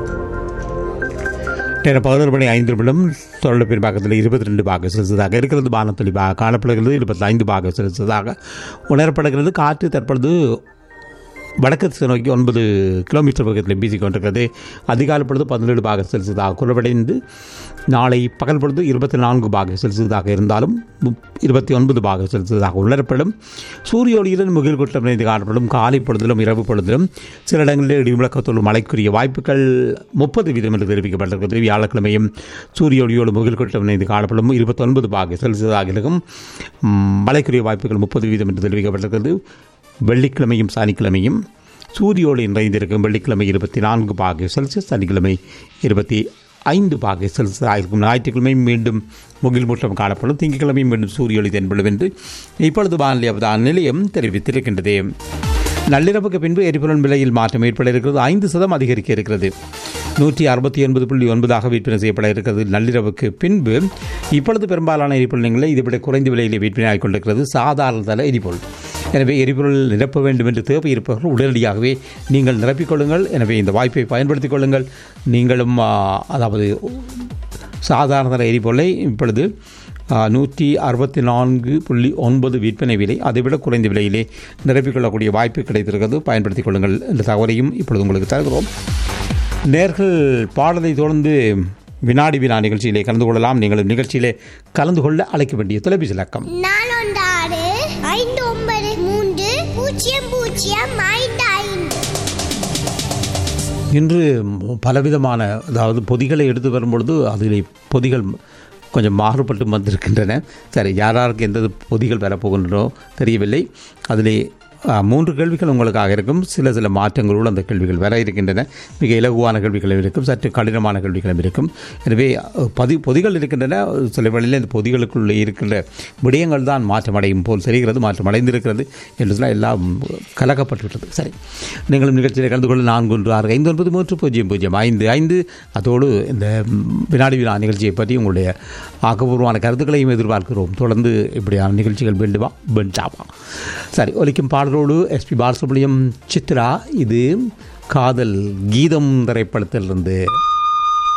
நேரம் பதினொரு மணி ஐந்து நிமிடம் தொடர்ந்து பின்பாக்கத்தில் இருபத்தி ரெண்டு பாக செலுத்ததாக இருக்கிறது வானத்தொழிவாக காணப்படுகிறது இருபத்தி ஐந்து பாக செலுத்ததாக உணரப்படுகிறது காற்று தற்பொழுது வடக்கு திசை நோக்கி ஒன்பது கிலோமீட்டர் வேகத்தில் வீசிக் கொண்டிருக்கிறது அதிகாலை பொழுது பதினேழு பாக செல்சியஸாக குறைவடைந்து நாளை பகல் பொழுது இருபத்தி நான்கு பாக செல்சியஸாக இருந்தாலும் முப்- இருபத்தி ஒன்பது பாக செல்சியஸாக உணரப்படும் சூரிய ஒளியுடன் முகில் கூட்டம் நிறைந்து காணப்படும் காலை பொழுதிலும் இரவு பொழுதிலும் சில இடங்களில் இடிமுழக்கத்தோடு மழைக்குரிய வாய்ப்புகள் முப்பது வீதம் என்று தெரிவிக்கப்பட்டிருக்கிறது வியாழக்கிழமையும் சூரிய ஒளியோடு முகில் கூட்டம் நிறைந்து காணப்படும் இருபத்தொன்பது பாக செல்சியஸாக இருக்கும் ம், மழைக்குரிய வாய்ப்புகள் முப்பது வீதம் என்று தெரிவிக்கப்பட்டிருக்கிறது வெள்ளிக்கிழமையும் சனிக்கிழமையும் சூரியோடு நிறைந்திருக்கும் வெள்ளிக்கிழமை இருபத்தி நான்கு பாகை செல்சியஸ் சனிக்கிழமை இருபத்தி ஐந்து பாகை செல்சியஸ் ஆகிருக்கும் ஞாயிற்றுக்கிழமை மீண்டும் முகில் மூட்டம் காணப்படும் திங்கட்கிழமை மீண்டும் சூரிய ஒளி தென்படும் என்று இப்பொழுது வானிலை அவதான நிலையம் தெரிவித்திருக்கின்றது நள்ளிரவுக்கு பின்பு எரிபொருள் விலையில் மாற்றம் ஏற்பட இருக்கிறது ஐந்து சதம் அதிகரிக்க இருக்கிறது நூற்றி அறுபத்தி ஒன்பது புள்ளி ஒன்பதாக விற்பனை செய்யப்பட இருக்கிறது நள்ளிரவுக்கு பின்பு இப்பொழுது பெரும்பாலான எரிபொருள் நிலையங்களில் இதைவிட குறைந்த விலையிலே விற்பனையாகிக் கொண்டிருக்கிறது சாதாரண தர எரிபொருள் எனவே எரிபொருள் நிரப்ப வேண்டும் என்று தேவை இருப்பவர்கள் உடனடியாகவே நீங்கள் நிரப்பிக் கொள்ளுங்கள் எனவே இந்த வாய்ப்பை பயன்படுத்திக் கொள்ளுங்கள் நீங்களும் ஆ, அதாவது சாதாரண தர எரிபொருளை இப்பொழுது நூற்றி அறுபத்தி நான்கு புள்ளி ஒன்பது விற்பனை விலை அதைவிட குறைந்த விலையிலே நிரப்பிக் கொள்ளக்கூடிய வாய்ப்பு கிடைத்திருக்கிறது பயன்படுத்திக் கொள்ளுங்கள் என்ற தகவலையும் இப்பொழுது உங்களுக்கு தருகிறோம் நேர்கள் பாடலை தொடர்ந்து வினாடி வினா நிகழ்ச்சியிலே கலந்து கொள்ளலாம் நீங்கள் நிகழ்ச்சியிலே கலந்து கொள்ள அழைக்க வேண்டிய தொலைபேசி இலக்கம் நாலொன்று ஆறு ஐந்து ஒன்பது மூன்று பூஜ்ஜியம் பூஜ்ஜியம் ஐந்து ஐந்து இன்று பலவிதமான அதாவது பொதிகளை எடுத்து வரும்பொழுது அதில் பொதிகள் கொஞ்சம் மாறுபட்டு வந்திருக்கின்றன சரி யார் யாருக்கு எந்த பொதிகள் வரப்போகின்றனோ தெரியவில்லை அதிலே ஆ, மூன்று கேள்விகள் உங்களுக்காக இருக்கும் சில சில மாற்றங்களோடு அந்த கேள்விகள் வர இருக்கின்றன மிக இலகுவான கேள்விகளும் இருக்கும் சற்று கடினமான கேள்விகளும் இருக்கும் எனவே அ, பதி பொதிகள் இருக்கின்றன சில வேளையில் இந்த பொதிகளுக்குள்ளே இருக்கின்ற விடயங்கள் தான் மாற்றமடையும் போல் தெரிகிறது மாற்றம் அடைந்திருக்கிறது என்று சொன்னால் எல்லாம் கலக்கப்பட்டுவிட்டது சரி நீங்களும் நிகழ்ச்சியில் கலந்து கொள்ள நான்கு ஒன்று ஆறு ஐந்து ஒன்பது மூன்று பூஜ்ஜியம் பூஜ்ஜியம் ஐந்து ஐந்து அதோடு இந்த ம், வினாடி வினா நிகழ்ச்சியை பற்றி உங்களுடைய ஆக்கப்பூர்வமான கருத்துக்களையும் எதிர்பார்க்கிறோம் தொடர்ந்து இப்படியான நிகழ்ச்சிகள் வேண்டுமா வேண்டாமா சரி ஒலிக்கும் பாடலோடு எஸ்பி பாலசுப்ரமணியம் சித்ரா இது காதல் கீதம் திரைப்படத்திலிருந்து